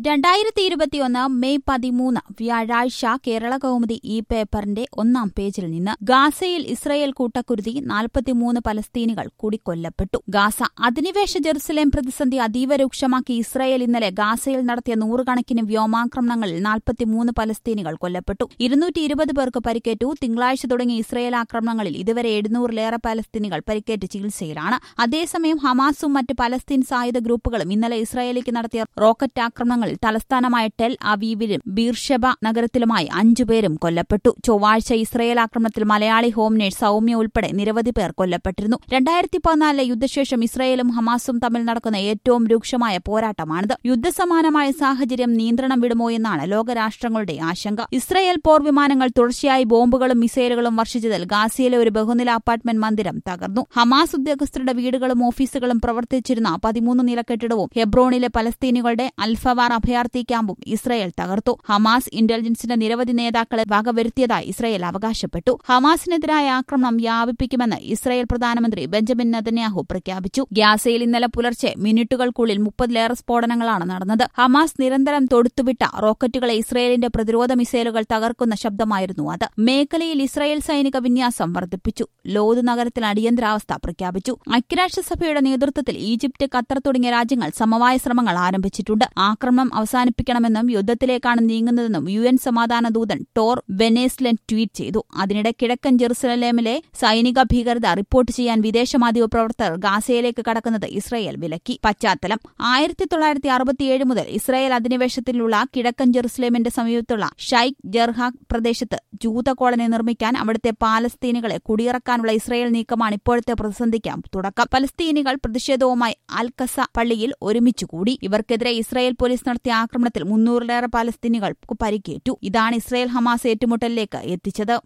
രണ്ടായിരത്തി ഇരുപത്തിയൊന്ന് മെയ് പതിമൂന്ന് വ്യാഴാഴ്ച കേരള കൗമുദി ഈ പേപ്പറിന്റെ ഒന്നാം പേജിൽ നിന്ന് ഗാസയിൽ ഇസ്രയേൽ കൂട്ടക്കുരുതി നാൽപ്പത്തിമൂന്ന് പലസ്തീനികൾ കൂടിക്കൊല്ലപ്പെട്ടു ഗാസ അധിനിവേശ ജെറുസലേം പ്രതിസന്ധി അതീവ രൂക്ഷമാക്കി ഇസ്രയേൽ ഇന്നലെ ഗാസയിൽ നടത്തിയ നൂറുകണക്കിന് വ്യോമാക്രമണങ്ങളിൽ നാൽപ്പത്തിമൂന്ന് പലസ്തീനികൾ കൊല്ലപ്പെട്ടു ഇരുന്നൂറ്റി ഇരുപത് പേർക്ക് പരിക്കേറ്റു തിങ്കളാഴ്ച തുടങ്ങിയ ഇസ്രയേൽ ആക്രമണങ്ങളിൽ ഇതുവരെ എഴുന്നൂറിലേറെ പലസ്തീനികൾ പരിക്കേറ്റ് ചികിത്സയിലാണ് അതേസമയം ഹമാസും മറ്റ് പലസ്തീൻ സായുധ ഗ്രൂപ്പുകളും ഇന്നലെ ഇസ്രായേലിലേക്ക് നടത്തിയ റോക്കറ്റ് ആക്രമണങ്ങളിൽ തലസ്ഥാനമായ ടെൽ അവീവിലും ബീർഷബ നഗരത്തിലുമായി അഞ്ചുപേരും കൊല്ലപ്പെട്ടു ചൊവ്വാഴ്ച ഇസ്രയേൽ ആക്രമണത്തിൽ മലയാളി ഹോം നേഴ്സ് സൌമ്യ ഉൾപ്പെടെ നിരവധി പേർ കൊല്ലപ്പെട്ടിരുന്നു രണ്ടായിരത്തി പതിനാലിലെ യുദ്ധശേഷം ഇസ്രയേലും ഹമാസും തമ്മിൽ നടക്കുന്ന ഏറ്റവും രൂക്ഷമായ പോരാട്ടമാണിത് യുദ്ധസമാനമായ സാഹചര്യം നിയന്ത്രണം വിടുമോ എന്നാണ് ലോകരാഷ്ട്രങ്ങളുടെ ആശങ്ക ഇസ്രയേൽ പോർ വിമാനങ്ങൾ തുടർച്ചയായി ബോംബുകളും മിസൈലുകളും വർഷിച്ചതിൽ ഗാസയിലെ ഒരു ബഹുനില അപ്പാർട്ട്മെന്റ് മന്ദിരം തകർന്നു ഹമാസ് ഉദ്യോഗസ്ഥരുടെ വീടുകളും ഓഫീസുകളും പ്രവർത്തിച്ചിരുന്ന പതിമൂന്ന് നില കെട്ടിടവും ഹെബ്രോണിലെ പലസ്തീനികളുടെ അൽഫവാർ അഭയാർത്ഥി ക്യാമ്പും ഇസ്രയേൽ തകർത്തു ഹമാസ് ഇന്റലിജൻസിന്റെ നിരവധി നേതാക്കളെ വകവരുത്തിയതായി ഇസ്രയേൽ അവകാശപ്പെട്ടു ഹമാസിനെതിരായ ആക്രമണം വ്യാപിപ്പിക്കുമെന്ന് ഇസ്രയേൽ പ്രധാനമന്ത്രി ബെഞ്ചമിൻ നെതന്യാഹു പ്രഖ്യാപിച്ചു ഗ്യാസയിൽ ഇന്നലെ പുലർച്ചെ മിനിറ്റുകൾക്കുള്ളിൽ മുപ്പതിലേറെ സ്ഫോടനങ്ങളാണ് നടന്നത് ഹമാസ് നിരന്തരം തൊടുത്തുവിട്ട റോക്കറ്റുകളെ ഇസ്രയേലിന്റെ പ്രതിരോധ മിസൈലുകൾ തകർക്കുന്ന ശബ്ദമായിരുന്നു അത് മേഖലയിൽ ഇസ്രയേൽ സൈനിക വിന്യാസം വർദ്ധിപ്പിച്ചു ലോത് നഗരത്തിൽ അടിയന്തരാവസ്ഥ പ്രഖ്യാപിച്ചു ഐക്യരാഷ്ട്രസഭയുടെ നേതൃത്വത്തിൽ ഈജിപ്ത് ഖത്തർ തുടങ്ങിയ രാജ്യങ്ങൾ സമവായ ശ്രമങ്ങൾ ആരംഭിച്ചിട്ടുണ്ട് ആക്രമണം അവസാനിപ്പിക്കണമെന്നും യുദ്ധത്തിലേക്കാണ് നീങ്ങുന്നതെന്നും യു എൻ സമാധാന ദൂതൻ ടോർ വെനേസ്ലൻ ട്വീറ്റ് ചെയ്തു അതിനിടെ കിഴക്കൻ ജെറുസലേമിലെ സൈനിക ഭീകരത റിപ്പോർട്ട് ചെയ്യാൻ വിദേശ മാധ്യമ പ്രവർത്തകർ ഗാസയിലേക്ക് കടക്കുന്നത് ഇസ്രയേൽ വിലക്കി പശ്ചാത്തലം ആയിരത്തി തൊള്ളായിരത്തി അറുപത്തിയേഴ് മുതൽ ഇസ്രയേൽ അധിനിവേശത്തിലുള്ള കിഴക്കൻ ജെറുസലേമിന്റെ സമീപത്തുള്ള ഷൈഖ് ജർഹാഖ് പ്രദേശത്ത് ജൂത കോളനി നിർമ്മിക്കാൻ അവിടുത്തെ പാലസ്തീനികളെ കുടിയിറക്കാനുള്ള ഇസ്രയേൽ നീക്കമാണ് ഇപ്പോഴത്തെ പ്രതിസന്ധിക്ക് തുടക്കം പലസ്തീനികൾ പ്രതിഷേധവുമായി അൽക്കസ പള്ളിയിൽ ഒരുമിച്ചുകൂടി ഇവർക്കെതിരെ ഇസ്രായേൽ പോലീസ് നടത്തിയ ആക്രമണത്തിൽ മുന്നൂറിലേറെ പലസ്തീനികൾക്ക് പരിക്കേറ്റു ഇതാണ് ഇസ്രായേൽ ഹമാസ് ഏറ്റുമുട്ടലിലേക്ക് എത്തിച്ചത്